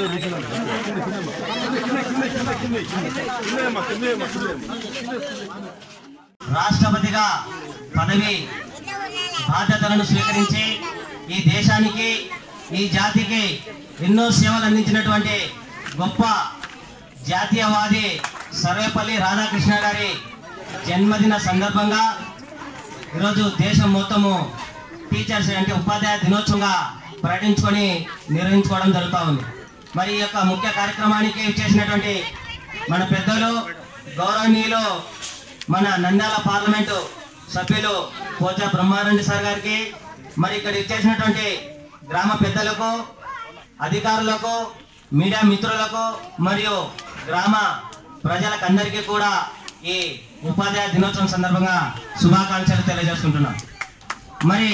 రాష్ట్రపతిగా పదవి బాధ్యతలను స్వీకరించి ఈ దేశానికి ఈ జాతికి ఎన్నో సేవలు అందించినటువంటి గొప్ప జాతీయవాది సర్వేపల్లి రాధాకృష్ణ గారి జన్మదిన సందర్భంగా ఈరోజు దేశం మొత్తము టీచర్స్ అంటే ఉపాధ్యాయ దినోత్సవంగా ప్రకటించుకొని నిర్వహించుకోవడం జరుగుతూ ఉంది మరి ఈ యొక్క ముఖ్య కార్యక్రమానికి చేసినటువంటి మన పెద్దలు గౌరవనీయులు మన నంద్యాల పార్లమెంటు సభ్యులు పోచా బ్రహ్మారెడ్డి సార్ గారికి మరి ఇక్కడ ఇచ్చేసినటువంటి గ్రామ పెద్దలకు అధికారులకు మీడియా మిత్రులకు మరియు గ్రామ ప్రజలకు అందరికీ కూడా ఈ ఉపాధ్యాయ దినోత్సవం సందర్భంగా శుభాకాంక్షలు తెలియజేసుకుంటున్నాం మరి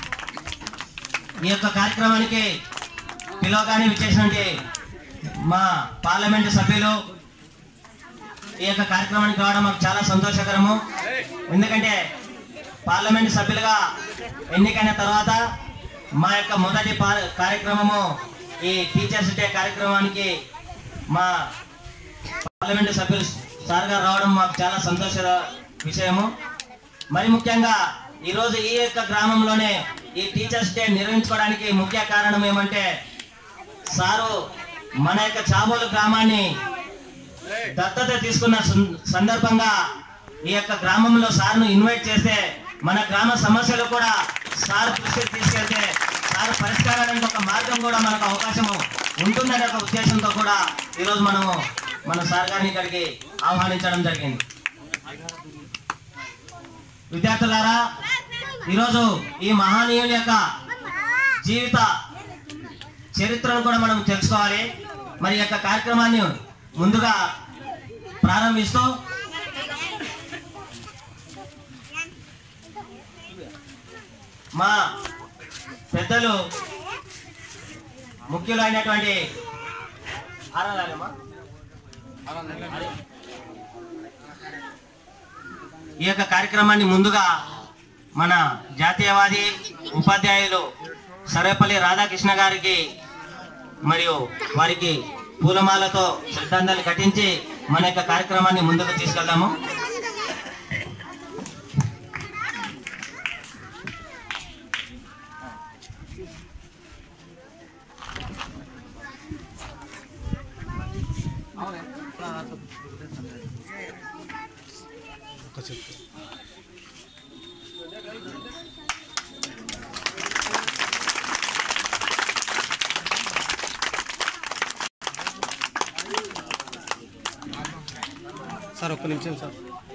ఈ యొక్క కార్యక్రమానికి పిలవగానే విచ్చేసినటువంటి మా పార్లమెంటు సభ్యులు ఈ యొక్క కార్యక్రమానికి రావడం మాకు చాలా సంతోషకరము ఎందుకంటే పార్లమెంట్ సభ్యులుగా ఎన్నికైన తర్వాత మా యొక్క మొదటి పా- కార్యక్రమము ఈ టీచర్స్ డే కార్యక్రమానికి మా పార్లమెంటు సభ్యులు సార్ గారు రావడం మాకు చాలా సంతోష విషయము మరి ముఖ్యంగా ఈరోజు ఈ యొక్క గ్రామంలోనే ఈ టీచర్స్ డే నిర్వహించుకోవడానికి ముఖ్య కారణం ఏమంటే సారు మన యొక్క చాబోలు గ్రామాన్ని దత్తత తీసుకున్న సం- సందర్భంగా ఈ యొక్క గ్రామంలో సార్ను ఇన్వైట్ చేస్తే మన గ్రామ సమస్యలు కూడా సార్ దృష్టికి తీసుకెళ్తే సార్ పరిష్కారానికి ఒక మార్గం కూడా మనకు అవకాశం ఉంటుందనే ఒక ఉద్దేశంతో కూడా ఈరోజు మనము మన సార్ గారిని ఇక్కడికి ఆహ్వానించడం జరిగింది విద్యార్థులారా ఈరోజు ఈ మహానీయుల యొక్క జీవిత చరిత్రను కూడా మనం తెలుసుకోవాలి మరి ఈ యొక్క కార్యక్రమాన్ని ముందుగా ప్రారంభిస్తూ మా పెద్దలు ముఖ్యులైనటువంటి ఆరాధనమ్మా? ఈ యొక్క కార్యక్రమాన్ని ముందుగా మన జాతీయవాది ఉపాధ్యాయులు సర్వేపల్లి రాధాకృష్ణ గారికి మరియు వారికి పూలమాలతో శ్రద్ధాంజలి ఘటించి మన యొక్క కార్యక్రమాన్ని ముందుకు తీసుకెళ్దాము సార్ ఒక్క నిమిషం సార్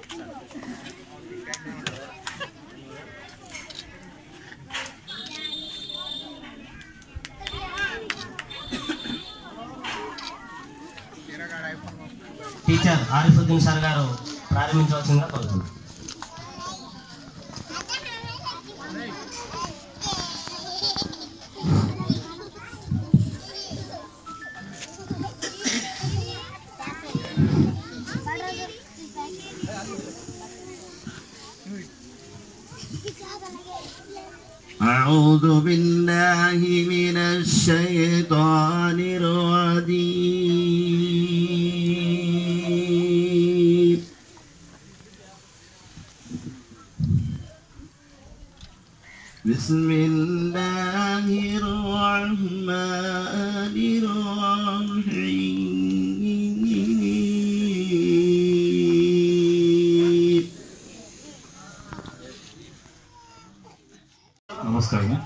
టీచర్ ఆరిఫుద్దీన్ సార్ గారు ప్రారంభించవలసిందిగా కోరుతున్నాను أعوذ بالله من الشيطان الرجيم بسم الله الرحمن الرحيم నమస్కారము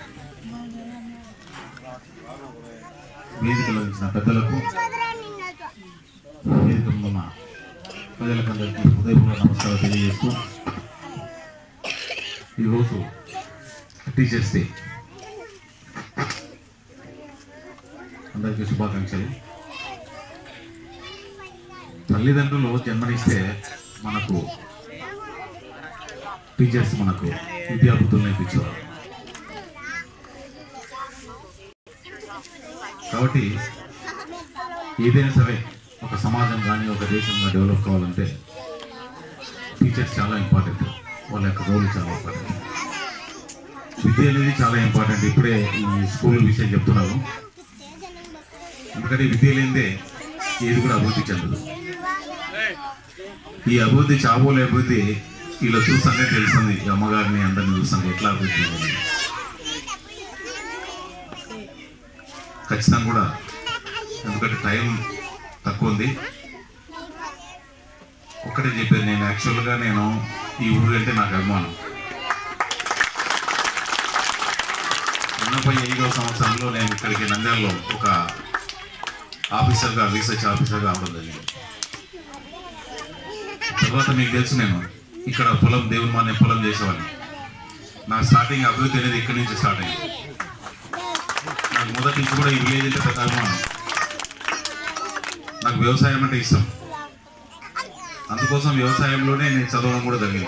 వేదికలో ఇచ్చిన పెద్దలకు వేదిక ఉన్న ప్రజలకందరికీ హృదయపూర్వక నమస్కారం తెలియజేస్తూ ఈరోజు టీచర్స్ డే అందరికీ శుభాకాంక్షలు తల్లిదండ్రులు జన్మనిస్తే మనకు టీచర్స్ మనకు విద్యాబుద్ధులు నేర్పించేవారు కాబట్టి ఏదైనా సరే ఒక సమాజం కానీ ఒక దేశం కానీ డెవలప్ కావాలంటే టీచర్స్ చాలా ఇంపార్టెంట్ వాళ్ళ యొక్క రోల్ చాలా ఇంపార్టెంట్ విద్య అనేది చాలా ఇంపార్టెంట్ ఇప్పుడే ఈ స్కూల్ విషయం చెప్తున్నారు ఎందుకంటే ఈ విద్య లేనిదే ఏది కూడా అభివృద్ధి చెందదు ఈ అభివృద్ధి చాబోలే అభివృద్ధి వీళ్ళు చూస్తుంటే తెలుస్తుంది ఈ అమ్మగారిని అందరిని చూస్తుంటే ఎట్లా అభివృద్ధి చెందింది ఖచ్చితంగా కూడా ఎందుకంటే టైం తక్కువ ఉంది ఒక్కటే చెప్పాను నేను యాక్చువల్గా నేను ఈ ఊరు అంటే నాకు అభిమానం ఎనభై ఐదో సంవత్సరంలో నేను ఇక్కడికి నంద్యాలలో ఒక ఆఫీసర్గా రీసెర్చ్ ఆఫీసర్గా అవడం జరిగింది తర్వాత మీకు తెలుసు నేను ఇక్కడ పొలం దేవుని మాన్య పొలం చేసేవాడిని నా స్టార్టింగ్ అభివృద్ధి అనేది ఇక్కడి నుంచి స్టార్ట్ అయింది నాకు మొదటి నుంచి కూడా ఈ విలేజ్ అంటే పెద్ద అభిమానం నాకు వ్యవసాయం అంటే ఇష్టం అందుకోసం వ్యవసాయంలోనే నేను చదవడం కూడా జరిగింది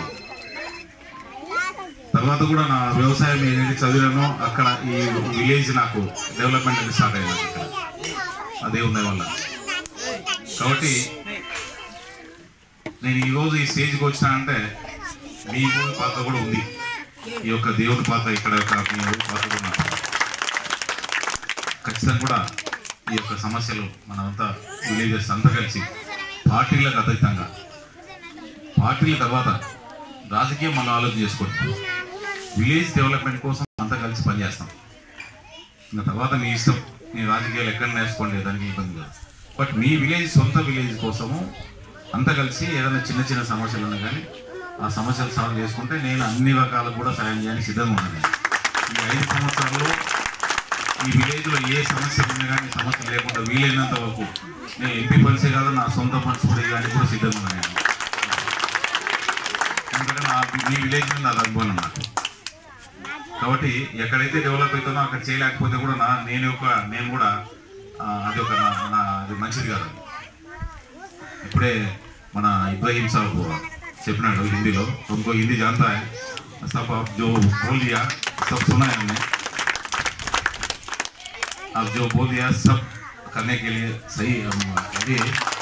తర్వాత కూడా నా వ్యవసాయం ఏదైతే చదివానో అక్కడ ఈ విలేజ్ నాకు డెవలప్మెంట్ అనేది స్టార్ట్ అయింది నాకు ఇక్కడ అదే ఉన్నాయి వల్ల కాబట్టి నేను ఈరోజు ఈ స్టేజ్కి వచ్చినానంటే మీ ఊరి పాత్ర కూడా ఉంది ఈ యొక్క దేవుడి పాత్ర ఇక్కడ యొక్క మీ ఊరి పాత్ర కూడా నాకు. ఖచ్చితంగా కూడా ఈ యొక్క సమస్యలు మనమంతా విలేజెస్ అంతా కలిసి పార్టీలకు అతీతంగా పార్టీల తర్వాత రాజకీయం మనం ఆలోచన చేసుకోండి విలేజ్ డెవలప్మెంట్ కోసం అంతా కలిసి పనిచేస్తాం ఇంకా తర్వాత మీ ఇష్టం మీ రాజకీయాలు ఎక్కడ నేర్చుకోండి దానికి ఇబ్బంది లేదు బట్ మీ విలేజ్ సొంత విలేజ్ కోసము అంతా కలిసి ఏదైనా చిన్న చిన్న సమస్యలు ఉన్నా కానీ ఆ సమస్యలు సాల్వ్ చేసుకుంటే నేను అన్ని రకాలకు కూడా సాయం చేయడానికి సిద్ధంగా ఉన్నాను ఈ ఐదు సంవత్సరాల్లో ఈ విలేజ్లో ఏ సమస్య ఉన్నా కానీ సమస్య లేకుండా వీలైనంత వరకు నేను ఎంపీ పనిసే కాదు నా సొంత పనిసి కూడా ఇవ్వడానికి కూడా సిద్ధంగా ఉన్నాను నేను. ఎందుకంటే నా మీ విలేజ్ మీద నాకు అనుభవం నాకు కాబట్టి ఎక్కడైతే డెవలప్ అవుతుందో అక్కడ చేయలేకపోతే కూడా నా నేను ఒక నేను కూడా ఆ, అది ఒక నా నా అది మంచిది కాదు ఇప్పుడే మన ఇబ్రాహిం సాబ్ చెప్పినాడు హిందీలో ఇంకో హిందీ జాంతా है सब आप जो बोल दिया सब सुना है हमने आप जो बोल दिया सब करने के लिए सही हम అది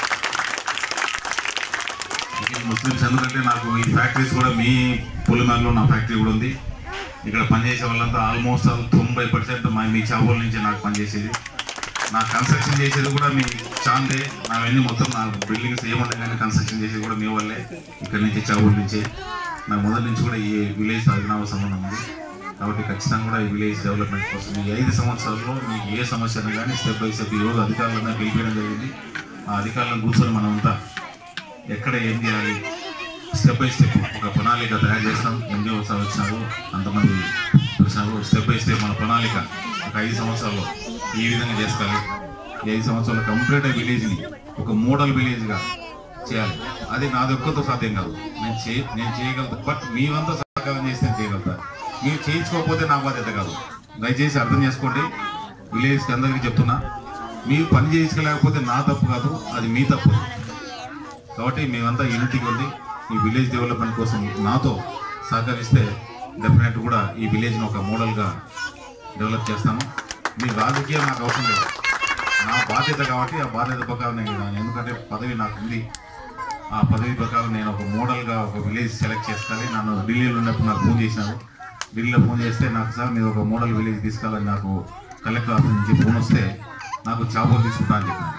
ముస్లిమ్స్ ఎందుకంటే నాకు ఈ ఫ్యాక్టరీస్ కూడా మీ పులిమేరలో నా ఫ్యాక్టరీ కూడా ఉంది ఇక్కడ పనిచేసే వాళ్ళంతా ఆల్మోస్ట్ ఆల్ తొంభై పర్సెంట్ మా మీ చావుల నుంచి నాకు పనిచేసేది నా కన్స్ట్రక్షన్ చేసేది కూడా మీ చాందే నావన్నీ మొత్తం నా బిల్డింగ్స్ ఏముండే కానీ కన్స్ట్రక్షన్ చేసేది కూడా మీ వల్లే ఇక్కడ నుంచి చావుల నుంచి నాకు మొదటి నుంచి కూడా ఈ విలేజ్ అభినవ సంబంధం ఉంది కాబట్టి ఖచ్చితంగా కూడా ఈ విలేజ్ డెవలప్మెంట్ కోసం ఈ ఐదు సంవత్సరాల్లో మీకు ఏ సమస్య అయినా కానీ స్టెప్ బై స్టెప్ ఈరోజు అధికారులను పిలిపించడం జరిగింది ఆ అధికారులను కూర్చొని మనమంతా ఎక్కడ ఏం చేయాలి స్టెప్ బై స్టెప్ ఒక ప్రణాళిక తయారు చేస్తాం ఎన్జిఓ వచ్చినారు అంతమంది వచ్చినారు స్టెప్ బై స్టెప్ మన ప్రణాళిక ఒక ఐదు సంవత్సరాల్లో ఈ విధంగా చేసుకోవాలి ఈ ఐదు సంవత్సరాలు కంప్లీట్ విలేజ్ని ఒక మోడల్ విలేజ్గా చేయాలి అది నాది ఒక్కతో సాధ్యం కాదు నేను చే నేను చేయగలుగుతా బట్ మీవంతా సహకారం చేస్తే నేను చేయగలుగుతా మీరు చేయించుకోకపోతే నా బాధ్యత కాదు దయచేసి అర్థం చేసుకోండి విలేజ్కి అందరికీ చెప్తున్నా మీరు పని చేయించలేకపోతే నా తప్పు కాదు అది మీ తప్పు కాబట్టి మేమంతా యూనిటీగా ఉంది ఈ విలేజ్ డెవలప్మెంట్ కోసం నాతో సహకరిస్తే డెఫినెట్ కూడా ఈ విలేజ్ని ఒక మోడల్గా డెవలప్ చేస్తాము మీ రాజకీయం నాకు అవసరం లేదు నా బాధ్యత కాబట్టి ఆ బాధ్యత ప్రకారం నేను ఉన్నాను. ఎందుకంటే పదవి నాకు ఉంది ఆ పదవి ప్రకారం నేను ఒక మోడల్గా ఒక విలేజ్ సెలెక్ట్ చేసుకోవాలి నన్ను ఢిల్లీలో ఉన్నప్పుడు నాకు ఫోన్ చేసినారు ఢిల్లీలో ఫోన్ చేస్తే నాకు సార్ మీరు ఒక మోడల్ విలేజ్ తీసుకెళ్ళాలని నాకు కలెక్టర్ ఆఫీస్ నుంచి ఫోన్ వస్తే నాకు చాబోలు తీసుకుంటా అని చెప్పాను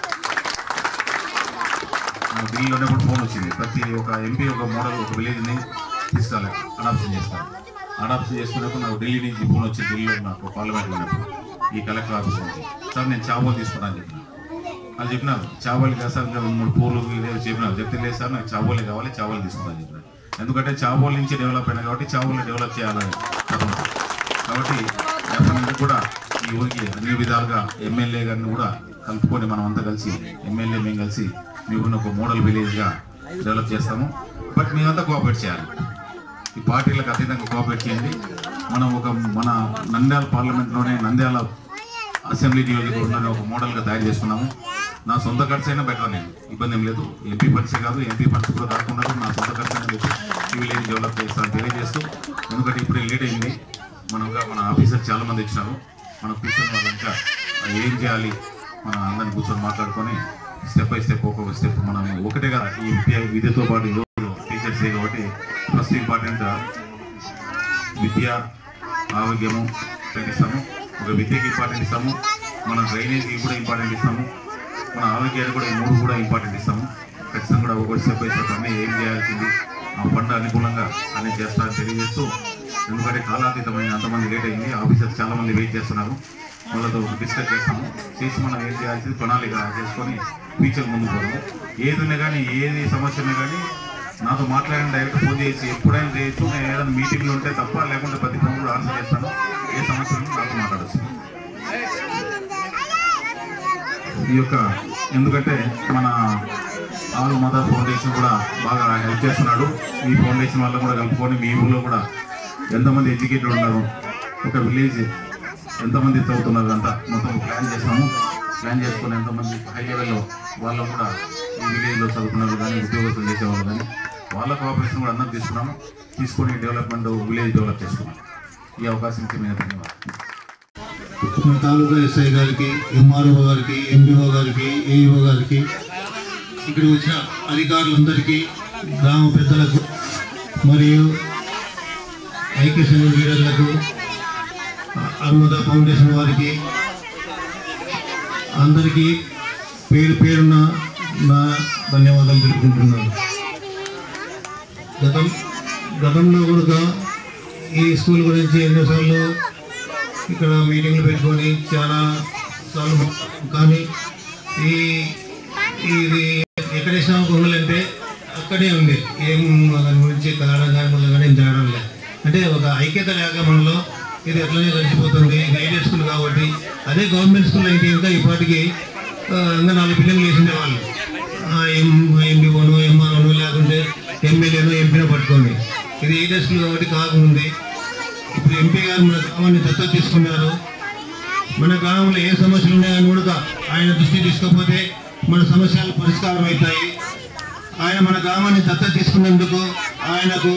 నాకు ఢిల్లీలో ఉన్నప్పుడు ఫోన్ వచ్చింది ప్రతి ఒక ఎంపీ ఒక మోడల్ ఒక విలేజ్ని తీసుకోవాలి అడాప్షన్ చేస్తారు అడాప్షన్ చేసుకున్నప్పుడు నాకు ఢిల్లీ నుంచి ఫోన్ వచ్చి ఢిల్లీలో నాకు పార్లమెంట్లో ఉన్నప్పుడు ఈ కలెక్టర్ ఆఫీస్ నుంచి సార్ నేను చాబోలు తీసుకున్నాను అని చెప్పిన వాళ్ళు చెప్పినారు చావోలు కాదు సార్ ఇంకా రెండు మూడు పూలు ఇదేదో చెప్పినారు చెప్తే లేదు సార్ నాకు చావోలే కావాలి చావోలు తీసుకున్నాను చెప్పినారు ఎందుకంటే చావోల నుంచి డెవలప్ అయినా కాబట్టి చావోలు డెవలప్ చేయాలని తపన. కాబట్టి డెఫినెట్గా కూడా ఈ ఊరికి అన్ని విధాలుగా ఎమ్మెల్యే గారిని కూడా కలుపుకొని మనం అంతా కలిసి ఎమ్మెల్యే మేము కలిసి మీ ఊరిని ఒక మోడల్ విలేజ్గా డెవలప్ చేస్తాము బట్ మేమంతా కోఆపరేట్ చేయాలి ఈ పార్టీలకు అతీతంగా కోఆపరేట్ చేయండి మనం ఒక మన నంద్యాల పార్లమెంట్లోనే నంద్యాల అసెంబ్లీ నియోజకవర్గంలోనే ఒక మోడల్గా తయారు చేసుకున్నాము నా సొంత ఖర్చు అయినా బెటర్ నేను ఇబ్బంది ఏం లేదు ఎంపీ పరిచయం కాదు ఎంపీ పరిచయం కూడా కాకుండా నా సొంత ఖర్చు అయినా పెట్టి ఈ విలేజ్ డెవలప్ చేస్తాను తెలియజేస్తూ ఎందుకంటే ఇప్పుడే లేట్ అయింది మనగా మన ఆఫీసర్ చాలా మంది ఇచ్చినారు మన కూర్చొని వాళ్ళంతా ఏం చేయాలి మనం అందరిని కూర్చొని మాట్లాడుకొని స్టెప్ బై స్టెప్ ఒక్కొక్క స్టెప్ మనం ఒకటే కదా ఈ విద్య విద్యతో పాటు ఈరోజు టీచర్స్ డే కాబట్టి ఫస్ట్ ఇంపార్టెంట్ విద్య ఆరోగ్యము ఇస్తాము ఒక విద్యకి ఇంపార్టెంట్ ఇస్తాము మన డ్రైనేజ్కి కూడా ఇంపార్టెంట్ ఇస్తాము మన ఆరోగ్యానికి కూడా ఈ మూడు కూడా ఇంపార్టెంట్ ఇస్తాము ఖచ్చితంగా కూడా ఒకటి స్టెప్ బై స్టెప్ అన్నీ ఏం చేయాల్సింది ఆ ఫండ్ అనుకూలంగా అన్ని చేస్తారని తెలియజేస్తూ ఎందుకంటే కాలాతీతమైన అంతమంది లేట్ అయింది ఆఫీసర్స్ చాలా మంది వెయిట్ చేస్తున్నారు వాళ్ళతో డిస్కస్ చేస్తాము చేసి మనం ఏం చేయాల్సింది ప్రణాళిక చేసుకొని ఫ్యూచర్ ముందుకు పోదాము ఏదైనా కానీ ఏది సమస్య ఉన్నా కానీ నాతో మాట్లాడిన డైరెక్ట్ ఫోన్ చేసి ఎప్పుడైనా చేయొచ్చు నేను ఏదైనా మీటింగ్లు ఉంటే తప్ప లేకుంటే ప్రతి ఫోన్ కూడా ఆన్సర్ చేస్తాను ఏ సమస్య ఉన్నా నాతో మాట్లాడచ్చు ఈ యొక్క ఎందుకంటే మన ఆరు మదర్ ఫౌండేషన్ కూడా బాగా హెల్ప్ చేస్తున్నాడు ఈ ఫౌండేషన్ వల్ల కూడా కలుపుకొని మీ ఊళ్ళో కూడా ఎంతమంది ఎడ్యుకేటెడ్ ఉన్నారు ఒక విలేజ్ ఎంతమంది చదువుతున్నారు అంతా మొత్తం ప్లాన్ చేస్తాము ప్లాన్ చేసుకొని ఎంతమంది హై లెవెల్లో వాళ్ళు కూడా ఈ విలేజ్లో చదువుకున్నారు కానీ ఉద్యోగస్తులు చేసేవాళ్ళు కానీ వాళ్ళ కోఆపరేషన్ కూడా అందరం తీసుకున్నాము తీసుకొని డెవలప్మెంట్ విలేజ్ డెవలప్ చేసుకున్నాం ఈ అవకాశం ఇచ్చి మేము ధన్యవాదాలు మన తాలూకా ఎస్ఐ గారికి ఎంఆర్ఓ గారికి ఎండిఓ గారికి ఏఈఓ గారికి ఇక్కడ వచ్చిన అధికారులందరికీ గ్రామ పెద్దలకు మరియు ఐక్య సంఘ లీడర్లకు అరుణోదయ ఫౌండేషన్ వారికి అందరికీ పేరు పేరున నా ధన్యవాదాలు తెలుపుకుంటున్నాను గతం గతంలో కూడా ఈ స్కూల్ గురించి ఎన్నోసార్లు ఇక్కడ మీటింగ్లు పెట్టుకొని చాలా సార్లు కానీ ఈ ఇది ఎక్కడ వేసినా గొంగలు అంటే అక్కడే ఉంది ఏం దాని గురించి కలవడం కానీ మొదలు కానీ ఏం జరగడం లేదు అంటే ఒక ఐక్యత లేక మనలో ఇది ఎట్లనే కలిసిపోతుంది గైడెడ్ స్కూల్ కాబట్టి అదే గవర్నమెంట్ స్కూల్ అయితే ఇంకా ఇప్పటికి ఆ, ఇంకా నాలుగు పిల్లలు వేసిండే వాళ్ళు ఆ, ఎం ఎండిఓను ఎంఆర్ఓను లేకుంటే ఎమ్మెల్యేను ఎంపీనో పట్టుకోండి ఇది ఎయిడెడ్ స్కూల్ కాబట్టి కాకముంది ఇప్పుడు ఎంపీ గారు మన గ్రామాన్ని దత్తత తీసుకున్నారు మన గ్రామంలో ఏ సమస్యలు ఉన్నాయని కూడా ఆయన దృష్టి తీసుకోకపోతే మన సమస్యలు పరిష్కారం అవుతాయి ఆయన మన గ్రామాన్ని దత్తత తీసుకున్నందుకు ఆయనకు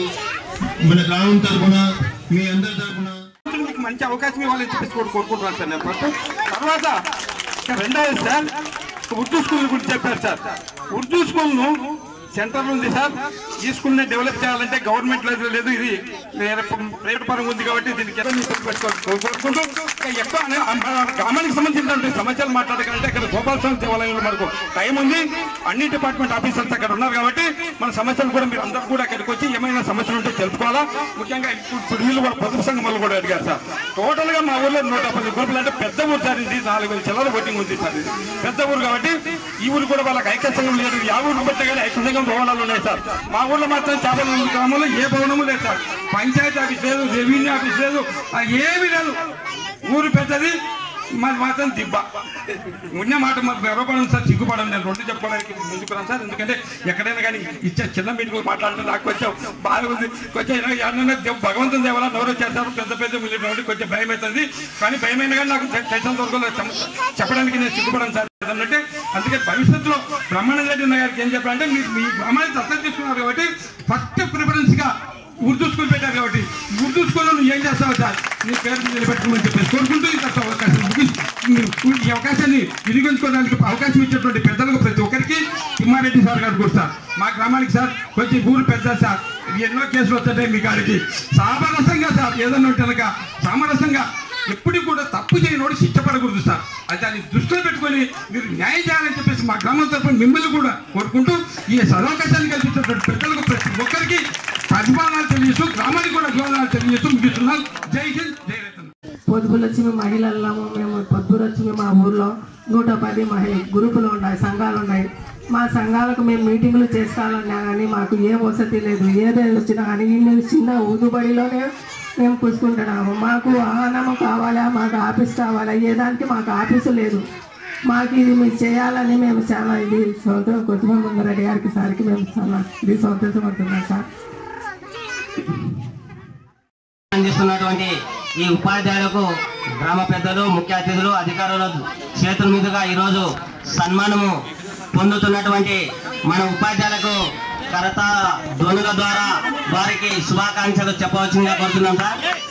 మన గ్రామం తరఫున మీ అందరి తరఫున మీకు మంచి అవకాశం ఇవ్వాలని చెప్పేసి కూడా కోరుకుంటున్నాను సార్ నేను ఫస్ట్ తర్వాత ఇక రెండవది సార్ ఉర్దూ స్కూల్ గురించి చెప్పారు సార్ ఉర్దూ స్కూల్ను సెంటర్ ఉంది సార్ ఈ స్కూల్ని డెవలప్ చేయాలంటే గవర్నమెంట్ లేదు లేదు ఇది వేరే ప- ప్రైవేట్ పరంగా ఉంది కాబట్టి దీనికి ఎలా మీరు పెట్టుకోవాలి కోరుకుంటూ ఇక ఎక్కువ అనే- మన గ్రామానికి సంబంధించినటువంటి సమస్యలు మాట్లాడకంటే ఇక్కడ గోపాల స్వామి దేవాలయంలో మనకు టైం ఉంది అన్ని డిపార్ట్మెంట్ ఆఫీసర్స్ అక్కడ ఉన్నారు కాబట్టి మన సమస్యలు కూడా మీరు అందరూ కూడా ఇక్కడికి వచ్చి ఏమైనా సమస్యలు ఉంటే తెలుసుకోవాలా ముఖ్యంగా ఇప్పుడు ఇప్పుడు వీళ్ళు కూడా పొదుపు సంఘం వాళ్ళు కూడా అడిగారు సార్ టోటల్ గా మా ఊర్లో నూట పది గ్రూపులు అంటే పెద్ద ఊరు సార్ ఇది నాలుగు వేల చిల్లర ఓటింగ్ ఉంది సార్ ఇది పెద్ద ఊరు కాబట్టి ఈ ఊరు కూడా వాళ్ళకి ఐక్య సంఘం లేదు యా ఊరు బట్టే కానీ ఐక్య సంఘం భవనాలు ఉన్నాయి సార్ మా ఊర్లో మాత్రం చేపల గ్రామంలో ఏ భవనము లేదు సార్ పంచాయతీ ఆఫీస్ లేదు రెవెన్యూ ఆఫీస్ లేదు ఆ ఏమీ లేదు ఊరు పెద్దది మాది మాత్రం దిబ్బ ఉన్న మాట మాకు గర్వపడం సార్ సిగ్గుపడం నేను రెండు చెప్పుకోవడానికి ముందుకున్నాను సార్ ఎందుకంటే ఎక్కడైనా కానీ ఇచ్చే చిన్న మీటింగ్ మాట్లాడితే నాకు కొంచెం బాధ ఉంది కొంచెం ఏమన్నా దేవ్- భగవంతుని దేవాల నోరు చేస్తారు పెద్ద పెద్ద మిల్లి కాబట్టి కొంచెం భయం అవుతుంది కానీ భయమైన కానీ నాకు టెన్షన్ దొరకలేదు చెప్పడానికి నేను సిగ్గుపడను సార్ అంటే అందుకే భవిష్యత్తులో బ్రహ్మానంద రెడ్డి గారికి ఏం చెప్పాలంటే మీరు మీ గ్రామాన్ని దత్తత తీసుకున్నారు కాబట్టి ఫస్ట్ ప్రిఫరెన్స్ గా ఉర్దూ స్కూల్ పెట్టారు కాబట్టి ఉర్దూ స్కూల్లో నువ్వు ఏం చేస్తావు సార్ నీ పేరు నిలబెట్టుకోమని చెప్పేసి కోరుకుంటూ ఈ తప్ప అవకాశం ముగి- ఈ అవకాశాన్ని వినియోగించుకోవడానికి అవకాశం ఇచ్చేటువంటి పెద్దలకు ప్రతి ఒక్కరికి తిమ్మారెడ్డి సార్ గారు కూడా సార్ మా గ్రామానికి సార్ కొంచెం ఊరు పెద్ద సార్ ఎన్నో కేసులు వస్తుంటాయి మీ గారికి సామరస్యంగా సార్ ఏదన్నా ఉంటే కనుక సామరస్యంగా ఎప్పుడు కూడా తప్పు చేయనోడు శిక్షపడకూడదు సార్ అది దాన్ని దృష్టిలో పెట్టుకొని మీరు న్యాయం చేయాలని చెప్పేసి మా గ్రామం తరఫున మిమ్మల్ని కూడా కోరుకుంటూ ఈ సదవకాశాన్ని కల్పించినటువంటి పెద్దలకు ప్రతి ఒక్కరికి అభిమానాలు తెలియజేస్తూ గ్రామానికి కూడా అభిమానాలు తెలియజేస్తూ ముగిస్తున్నాను జై హింద్ జై రైతు పొదుపులు వచ్చి మేము మహిళలము మేము పొద్దులు వచ్చి మేము మా ఊర్లో నూట పది మహి గ్రూపులు ఉన్నాయి సంఘాలు ఉన్నాయి మా సంఘాలకు మేము మీటింగులు చేసుకోవాలన్నా కానీ మాకు ఏ వసతి లేదు ఏదైనా వచ్చినా కానీ ఈ చిన్న ఊదుబడిలోనే మేము కూర్చుకుంటున్నాము మాకు వాహనము కావాలా మాకు ఆఫీస్ కావాలా ఏ దానికి మాకు ఆఫీసు లేదు మాకు ఇది మీరు చేయాలని మేము చాలా ఇది సొంతం కొద్దిమంది రెడ్డి గారికి సార్కి మేము చాలా ఇది సంతోషపడుతున్నాం సార్ అందిస్తున్నటువంటి ఈ ఉపాధ్యాయులకు గ్రామ పెద్దలు ముఖ్య అతిథులు అధికారుల చేతుల మీదుగా ఈరోజు సన్మానము పొందుతున్నటువంటి మన ఉపాధ్యాయులకు కరత ధ్వనుల ద్వారా వారికి శుభాకాంక్షలు చెప్పవలసిందిగా కోరుతున్నాం సార్